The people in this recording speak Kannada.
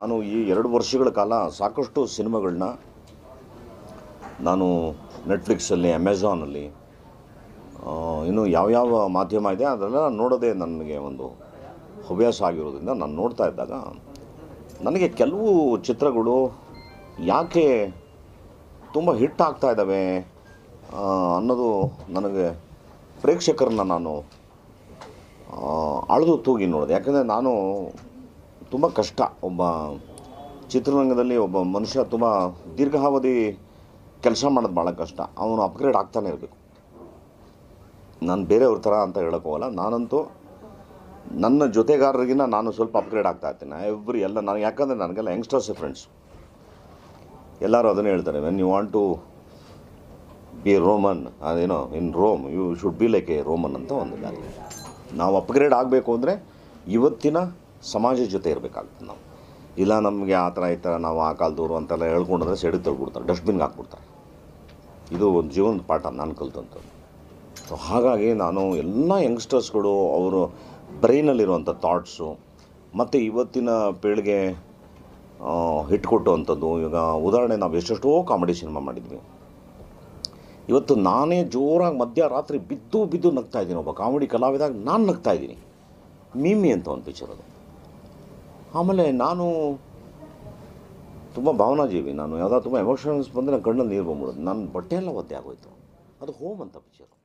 ನಾನು ಈ ಎರಡು ವರ್ಷಗಳ ಕಾಲ ಸಾಕಷ್ಟು ಸಿನಿಮಾಗಳನ್ನ ನಾನು ನೆಟ್ಫ್ಲಿಕ್ಸಲ್ಲಿ ಅಮೆಝಾನಲ್ಲಿ ಇನ್ನು ಯಾವ್ಯಾವ ಮಾಧ್ಯಮ ಇದೆ ಅದೆಲ್ಲ ನೋಡೋದೇ ನನಗೆ ಒಂದು ಹವ್ಯಾಸ ಆಗಿರೋದ್ರಿಂದ ನಾನು ನೋಡ್ತಾ ಇದ್ದಾಗ ನನಗೆ ಕೆಲವು ಚಿತ್ರಗಳು ಯಾಕೆ ತುಂಬ ಹಿಟ್ ಆಗ್ತಾ ಇದ್ದಾವೆ ಆ, ಅನ್ನೋದು ನನಗೆ ಪ್ರೇಕ್ಷಕರನ್ನ ನಾನು ಅಳೆದು ತೂಗಿ ನೋಡಿದೆ ಯಾಕಂದರೆ ನಾನು ತುಂಬ ಕಷ್ಟ ಒಬ್ಬ ಚಿತ್ರರಂಗದಲ್ಲಿ ಒಬ್ಬ ಮನುಷ್ಯ ತುಂಬ ದೀರ್ಘಾವಧಿ ಕೆಲಸ ಮಾಡೋದು ಭಾಳ ಕಷ್ಟ ಅವನು ಅಪ್ಗ್ರೇಡ್ ಆಗ್ತಾನೆ ಇರಬೇಕು ನಾನು ಬೇರೆಯವ್ರ ಥರ ಅಂತ ಹೇಳೋಕೆ ಹೋಗಲ್ಲ ನಾನಂತೂ ನನ್ನ ಜೊತೆಗಾರರಿಗಿಂತ ನಾನು ಸ್ವಲ್ಪ ಅಪ್ಗ್ರೇಡ್ ಆಗ್ತಾ ಇರ್ತೀನಿ ಎವ್ರಿ ಎಲ್ಲ ನಾನು ಯಾಕಂದರೆ ನನಗೆಲ್ಲ ಯಂಗ್ಸ್ಟರ್ಸ್ ಫ್ರೆಂಡ್ಸ್ ಎಲ್ಲರೂ ಅದನ್ನೇ ಹೇಳ್ತಾರೆ when you want to be Roman ಅದೇನೋ in Rome you should be like a Roman ಅಂತ ಒಂದು ದಾರಿ ನಾವು ಅಪ್ಗ್ರೇಡ್ ಆಗಬೇಕು ಅಂದರೆ ಇವತ್ತಿನ ಸಮಾಜ ಜೊತೆ ಇರಬೇಕಾಗ್ತದೆ ನಾವು ಇಲ್ಲ ನಮಗೆ ಆ ಥರ ಈ ಥರ ನಾವು ಆ ಕಾಲದವರು ಅಂತೆಲ್ಲ ಹೇಳ್ಕೊಂಡ್ರೆ ಸೆಡಿಗೆ ತಳ್ಬಿಡ್ತಾರೆ ಡಸ್ಟ್ಬಿನ್ಗೆ ಹಾಕ್ಬಿಡ್ತಾರೆ ಇದು ಒಂದು ಜೀವನದ ಪಾಠ ನಾನು ಕಲ್ತಂಥದ್ದು ಸೊ ಹಾಗಾಗಿ ನಾನು ಎಲ್ಲ ಯಂಗ್ಸ್ಟರ್ಸ್ಗಳು ಅವರು ಬ್ರೈನಲ್ಲಿರುವಂಥ ಥಾಟ್ಸು ಮತ್ತು ಇವತ್ತಿನ ಪೀಳಿಗೆ ಹಿಟ್ ಕೊಟ್ಟುವಂಥದ್ದು ಈಗ ಉದಾಹರಣೆ ನಾವು ಎಷ್ಟೆಷ್ಟೋ ಕಾಮಿಡಿ ಸಿನಿಮಾ ಮಾಡಿದ್ವಿ ಇವತ್ತು ನಾನೇ ಜೋರಾಗಿ ಮಧ್ಯರಾತ್ರಿ ಬಿದ್ದು ಬಿದ್ದು ನಗ್ತಾ ಇದ್ದೀನಿ ಒಬ್ಬ ಕಾಮಿಡಿ ಕಲಾವಿದಾಗ ನಾನು ನಗ್ತಾ ಇದ್ದೀನಿ ಮೀಮಿ ಅಂತ ಒಂದು ಪಿಕ್ಚರ್ ಅದು ಆಮೇಲೆ ನಾನು ತುಂಬ ಭಾವನಾಜೀವಿ ನಾನು ಯಾವುದೋ ತುಂಬ ಎಮೋಷನ್ಸ್ ಬಂದರೆ ನನ್ನ ಕಣ್ಣಲ್ಲಿ ನೀರು ಬಂದ್ಬಿಡೋದು ನನ್ನ ಬಟ್ಟೆ ಎಲ್ಲ ಒದ್ದೆ ಆಗೋಯ್ತು ಅದು ಹೋಮ್ ಅಂತ ಪಿಕ್ಚರು